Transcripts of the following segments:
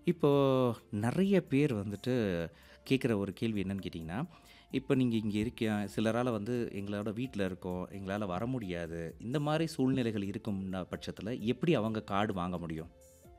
இப்போ நெறைய பேர் வந்துட்டு கேட்குற ஒரு கேள்வி என்னன்னு கேட்டிங்கன்னா, இப்போ நீங்க இங்க இருக்க சிலரால வந்து எங்களோட வீட்ல இருக்கோம், எங்களால வர முடியாது. இந்த மாரி சூழ்நிலைகள் இருக்கும் ந பட்சத்தில எப்படி அவங்க கார்டு வாங்க முடியும்?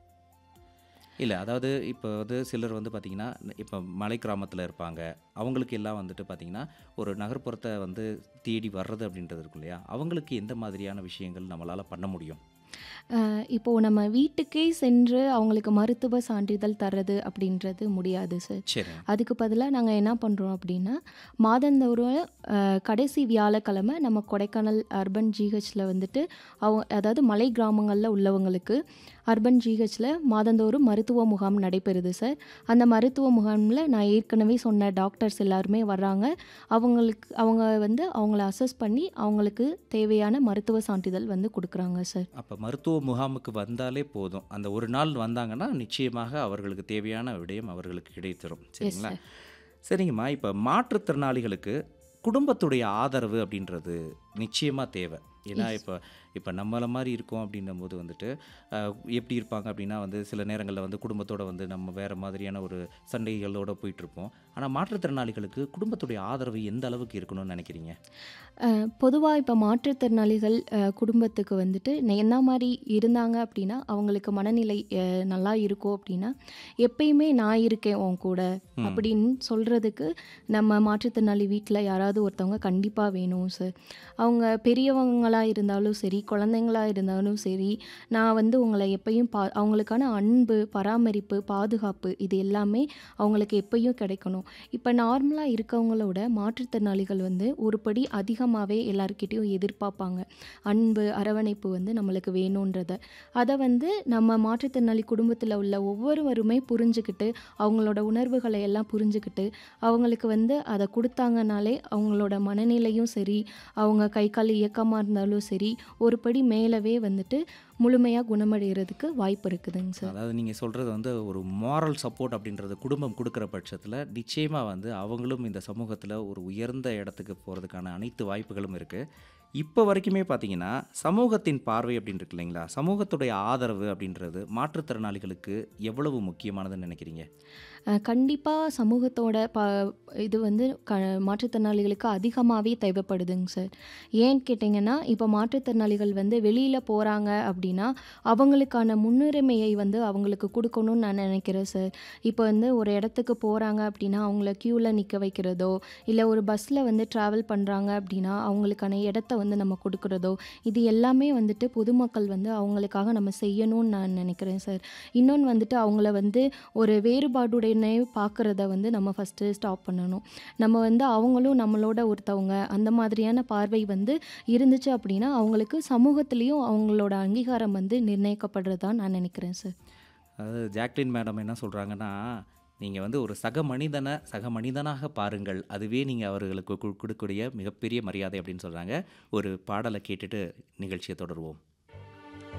இல்ல அதாவது இப்போ வந்து சிலர் வந்து பார்த்தீங்கன்னா, இப்போ மலை கிராமத்தில இருப்பாங்க. அவங்களுக்கு எல்லாம் வந்துட்டு பார்த்தீங்கன்னா, ஒரு நகர்ப்புறத்த வந்து தேடி வர்றது அப்படின்றது இருக்கும் இல்லையா? அவங்களுக்கு எந்த மாதிரியான விஷயங்கள் நம்மளால பண்ண முடியும்? அ இப்போ நம்ம வீட்டுக்கே சென்று அவங்களுக்கு மருத்துவ சான்றிதழ் தர்றது அப்படின்றது முடியாது சார். சரி. அதுக்கு பதிலா நாங்க என்ன பண்றோம் அப்படின்னா, மாதந்தோறும் அ கடைசி வியாழக்கிழமை நம்ம கொடைக்கானல் அர்பன் ஜிஹெச்ல வந்துட்டு அவ அதாவது மலை கிராமங்கள்ல உள்ளவங்களுக்கு அர்பன் ஜிஹெச்ல மாதந்தோறும் மருத்துவ முகாம் நடைபெறுது சார். அந்த மருத்துவ முகாம்ல நான் ஏற்கனவே சொன்ன டாக்டர்ஸ் எல்லாருமே வர்றாங்க. அவங்களுக்கு அவங்க வந்து அவங்கள அசஸ் பண்ணி அவங்களுக்கு தேவையான மருத்துவ சான்றிதழ் வந்து குடுக்குறாங்க சார். அப்ப மருத்துவ முகாமுக்கு வந்தாலே போதும். அந்த ஒரு நாள் வந்தாங்கன்னா, நிச்சயமாக அவர்களுக்கு தேவையான விடயம் அவர்களுக்கு கிடைத்துரும். எஸ் சரிங்களா? சார். சரிங்கம்மா. இப்ப மாற்றுத்திறனாளிகளுக்கு குடும்பத்துடைய ஆதரவு அப்படின்றது நிச்சயமா தேவை. ஏன்னா, எஸ். இப்ப இப்ப நம்மள மாரி இருக்கோம் அப்படின்னும்போது வந்துட்டு, அ எப்படி இருப்பாங்க அப்படின்னா வந்து சில நேரங்கள்ல வந்து குடும்பத்தோட வந்து நம்ம வேற மாதிரியான ஒரு சண்டைகளோட போயிட்டுருப்போம். ஆனா மாற்றுத்திறனாளிகளுக்கு குடும்பத்துடைய ஆதரவு எந்த அளவுக்கு இருக்கணும்னு நெனைக்கிறீங்க? அ பொதுவா இப்ப மாற்றுத்திறனாளிகள் அ குடும்பத்துக்கு வந்துட்டு ந என்ன மாரி இருந்தாங்க அப்படின்னா, அவங்களுக்கு மனநிலை அ நல்லா இருக்கும் அப்படின்னா, எப்பயுமே நான் இருக்கேன் உன் கூட ம். அப்படின்னு சொல்றதுக்கு நம்ம மாற்றுத்திறனாளி வீட்ல யாராவது ஒருத்தவங்க கண்டிப்பா வேணும் சார். அவங்க பெரியவங்களா இருந்தாலும் சரி, குழந்தைங்களா இருந்தாலும் சரி, நான் வந்து உங்கள எப்பயும் பா அவங்களுக்கான அன்பு, பராமரிப்பு, பாதுகாப்பு இது எல்லாமே அவங்களுக்கு எப்பயும் கிடைக்கணும். இப்ப நார்மலா இருக்கவங்களோட மாற்றுத்திறனாளிகள் வந்து ஒரு படி அதிகமாவே எல்லார்கிட்டயும் எதிர்பார்ப்பாங்க. அன்பு, அரவணைப்பு வந்து நம்மளுக்கு வேணுன்றத. அத வந்து நம்ம மாற்றுத்திறனாளி குடும்பத்தில உள்ள ஒவ்வொருவருமே புரிஞ்சுகிட்டு, அவங்களோட உணர்வுகள எல்லாம் புரிஞ்சுகிட்டு, அவங்களுக்கு வந்து அத குடுத்தாங்கனாலே அவங்களோட மனநிலையும் சரி, அவங்க கை, கால் இயக்கமா இருந்தாலும் சரி, ஒரு படி மேலவே வந்துட்டு முழுமையா குணமடையறதுக்கு வாய்ப்பு இருக்குதுங்க சார். அதாவது நீங்க சொல்றது வந்து ஒரு மோரல் சப்போர்ட் அப்படின்றது குடும்பம் குடுக்குற பட்சத்தில, நிச்சயமா வந்து அவங்களும் இந்த சமூகத்தில ஒரு உயர்ந்த இடத்துக்கு போறதுக்கான அனைத்து வாய்ப்புகளும் இருக்கு. இப்ப வரைக்குமே பார்த்தீங்கன்னா, சமூகத்தின் பார்வை அப்படின்னு இருக்கு இல்லைங்களா? சமூகத்துடைய ஆதரவு அப்படின்றது மாற்றுத்திறனாளிகளுக்கு எவ்வளவு முக்கியமானதுன்னு நெனைக்கிறீங்க? அ கண்டிப்பா சமூகத்தோட ப இது வந்து க மாற்றுத்திறனாளிகளுக்கு அதிகமாவே தேவைப்படுதுங்க சார். ஏன்னு கேட்டீங்கன்னா, இப்ப மாற்றுத்திறனாளிகள் வந்து வெளியில போறாங்க அப்படின்னா, அவங்களுக்கான முன்னுரிமையை வந்து அவங்களுக்கு குடுக்கணும்னு நான் நெனைக்கிறேன் சார். இப்ப வந்து ஒரு இடத்துக்கு போறாங்க அப்படின்னா, அவங்கள கியூல நிக்க வைக்கிறதோ, இல்ல ஒரு பஸ்ல வந்து டிராவல் பண்றாங்க அப்படின்னா, அவங்களுக்கான இடத்த வந்து நம்ம குடுக்குறதோ, இது எல்லாமே வந்துட்டு பொதுமக்கள் வந்து அவங்களுக்காக நம்ம செய்யணும்னு நான் நெனைக்கிறேன் சார். இன்னொன்னு வந்துட்டு அவங்கள வந்து ஒரு வேறுபாடுடனே பார்க்குறத வந்து நம்ம ஃபர்ஸ்ட்டு ஸ்டாப் பண்ணணும். நம்ம வந்து அவங்களும் நம்மளோட ஒருத்தவங்க அந்த மாதிரியான பார்வை வந்து இருந்துச்சு அப்படின்னா, அவங்களுக்கு சமூகத்திலயும் அவங்களோட அங்கீகாரம் வந்து நிர்ணயிக்கப்படுறதா நான் நெனைக்கிறேன் சார். அதாவது ஜாக்லின் மேடம் என்ன சொல்றாங்கன்னா, நீங்க வந்து ஒரு சக மனிதன சக மனிதனாக பாருங்கள். அதுவே நீங்க அவர்களுக்கு கு குடுக்கக்கூடிய மிகப்பெரிய மரியாதை அப்படின்னு சொல்றாங்க. ஒரு பாடல கேட்டுட்டு நிகழ்ச்சிய தொடருவோம்.